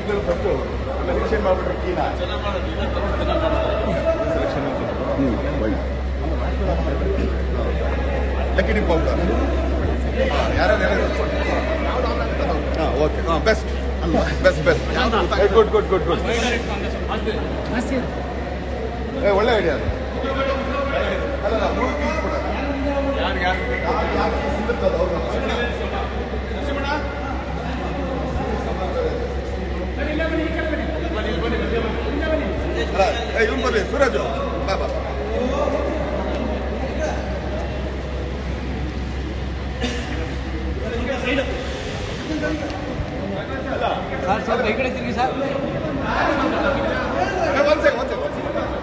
ಬೈಕ್ಗಳು ಫಸ್ಟು ಆಮೇಲೆ ಎಕ್ಸ್ಚೇಂಜ್ ಮಾಡ್ಬಿಟ್ರೆ ಕೀನ ಸೆಲೆಕ್ಷನ್ ಹ್ಞೂ ಬೈಕ್ ಲಕ್ಕಿ ಪೌಡರ್ ಯಾರ್ಯಾರು ಯಾರ್ಯಾರು ಹಾಂ ಓಕೆ ಹಾಂ best best best good good good good ಏ ಒಳ್ಳೆ ಐಡಿಯಾ ಅದು ಅಲ್ಲ ಮೂರು ಪೀಸ್ ಕೊಡ ಯಾರು ಯಾರು ಯಾರು ಸಿಗುತ್ತಲ್ಲ ಅವ್ರು ಅಲ್ಲ ಏ ಇವ್ನು ಬರ್ರಿ ಸೂರಜ್ ಬಾ ಬಾ ಸರ್ ಸ್ವಲ್ಪ ಈ ಕಡೆ ತಿರುಗಿ ಸರ್ ಏ, ಒಂದ್ ಸೆಕೆಂಡ್ ಒಂದ್ ಸೆಕೆಂಡ್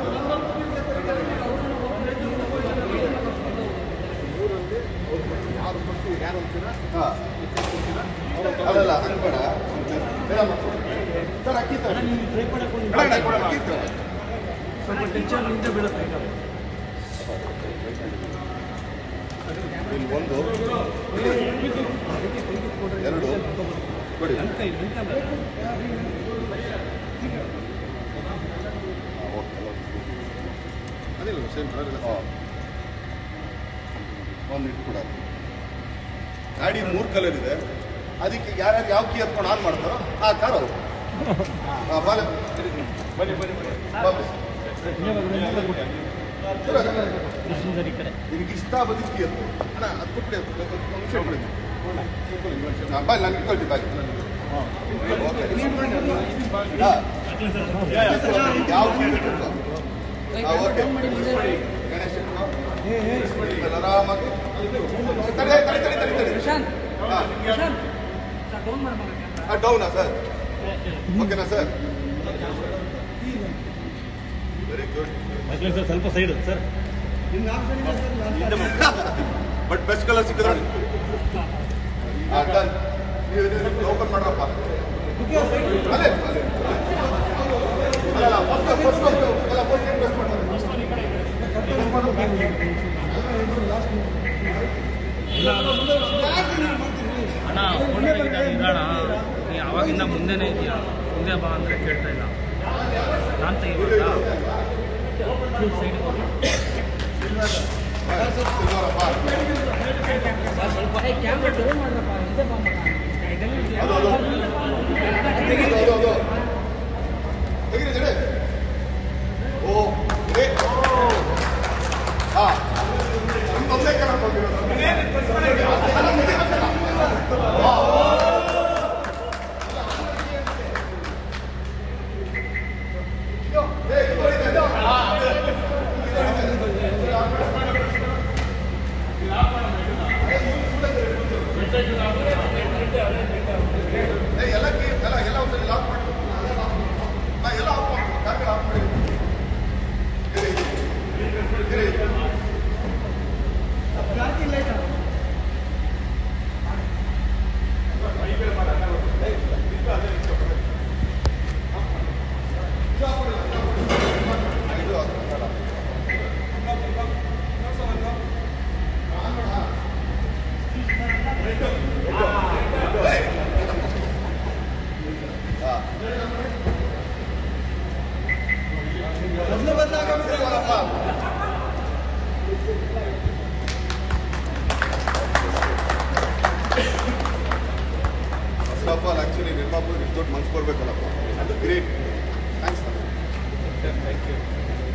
ಹಾಂ ಅಲ್ಲಲ್ಲ ಹಂಗೆ ಬೇಡ ಬೇಡ ಮಾಡ್ಕೊ. ಸರ್ ಅಕ್ಕಿ ತರ ಬೇಡ, ಬೇಡ, ಅಕ್ಕಿ ತರ. ಸ್ವಲ್ಪ ಟೆನ್ಷನ್ ನಿಂತ ಬೀಳುತ್ತೆ ಈಗ. ಇಲ್ಲಿ ಒಂದು ಎರಡು ಕೊಡಿ ನನ್ನ ಕೈ ನನ್ನ ಕ್ಯಾಮ್ರಾ. ಅದಿಲ್ಲ ಸೇಮ್ ಒಂದು ಇಟ್ಟು ಕೂಡ ಗಾಡಿ ಮೂರು ಕಲರ್ ಇದೆ ಅದಕ್ಕೆ ಯಾರ್ಯಾರು ಯಾವ ಕೀ ಹತ್ಕೊಂಡು ಆನ್ ಮಾಡ್ತಾರೋ ಆ ಕಾರ್ ಅವರು ಬನ್ನಿ ಬನ್ನಿ ಬನ್ನಿ ನಿನಗೆ ಇಷ್ಟ ಬಂದಿದ್ದು ಕೀ ಹತ್ತು ಅಣ್ಣ ಅದು ಕೊಟ್ಬಿಡಿ ಅದು ನಿಮಿಷ ಕೊಡಿ ಹಾಂ ಬಾಯ್ ನಾನು ಇಟ್ಕೊಳ್ತೀನಿ ಬಾಯ್ ಓಕೆ ಯಾವ ಕೀ ಬೇಕು ಹಾಂ ಓಕೆ ಗಣೇಶ್ ಇಟ್ಕೊ. ಆರಾಮಾಗಿ ತಡೆ ತಡೆ ತಡೆ ತಡೆ ತಡೆ ಪ್ರಶಾಂತ್ ಹಾಂ ಪ್ರಶಾಂತ್ ಸರ್ ಫೋನ್ ಮಾಡ್ಬೋದು ಕ್ಯಾಮ್ರಾ. ಡೌನಾ ಸರ್ ಓಕೆನಾ ಸರ್ ವೆರಿ ಗುಡ್ ಸರ್ ಸ್ವಲ್ಪ side sir but best colour ಸಿಕ್ಕಿದ್ರೆ ಡನ್ ನೀವು ಓಪನ್ ಮಾಡ್ರಪ್ಪ ಅಲ್ಲೇ ಅಲ್ಲೇ ಅಲ್ಲ ಫಸ್ಟ್ ಫಸ್ಟ್ ಎಲ್ಲ ಫಸ್ಟ್ ಇನ್ವೆಸ್ಟ್ ಅಣ್ಣ ಫೋನ್ ಇರೋಣ ನೀ ಅವಾಗಿಂದ ಮುಂದೆನೇ ಇದೆಯಾ ಮುಂದೆ ಬಾ ಅಂದರೆ ಕೇಳ್ತಾ ಇಲ್ಲ ನಾನು ತೆಗಿಬೇಕಾ ಫುಲ್ ಸೈಡಿಗೆ ಹೋಗಿ ಸರ್ ಸ್ವಲ್ಪ ಏ, ಕ್ಯಾಮ್ರಾ ಡೌನ್ ಮಾಡ್ರಪ್ಪ ಹಿಂದೆ ಬಾ ಮಗ. ಇದೆಲ್ಲ ಇದೆಯಾ? ಅದು, ಅದು. ತೆಗೀರಿ, ಅದು, ಅದು. ತೆಗೀರಿ, ಜಡೆ. ಓ ಏ, ಓ. ಹಾ ನಿಮ್ದೊಂದೇ ಕಣಪ್ಪ ಹೋಗಿರೋದು. ಏ, ಎಲ್ಲ ಕೀ ಎಲ್ಲ ಎಲ್ಲ ಒಂದ್ಸಲಿ ಲಾಕ್ ಮಾಡಿ ಹಾ, ಎಲ್ಲ ಆಫ್ ಮಾಡಿ ಕಾರ್ಗಳು ಆಫ್ ಮಾಡಿ ಇರಿ, ಇರಿ. ಇದು ಅದು ಬೇಡ. ಹಾ. ಬರಪ್ಪ. ಫಸ್ಟ್ ಆಫ್ ಆಲ್ ಆಕ್ಚುಲಿ ನಿರ್ಮಾಪುರ ಇಷ್ಟು ದೊಡ್ಡ ಮನ್ಸು ಬರ್ಬೇಕಲ್ಲಪ್ಪ ಅದು great thanks thank you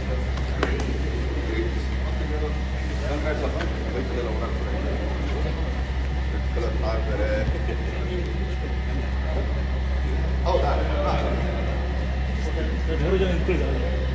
congrats ಅಪ್ಪ ಬೈಕಲ್ಲೆಲ್ಲ ಓಡಾಡ್ತಾರೆ ರೆಡ್ ಕಲರ್ ಕಾರ್ ಬೇರೆ ಹೌದಾ ಹಾಂ ಮೂರು ಜನ ನಿಂತ್ಕೊಳ್ಳಿ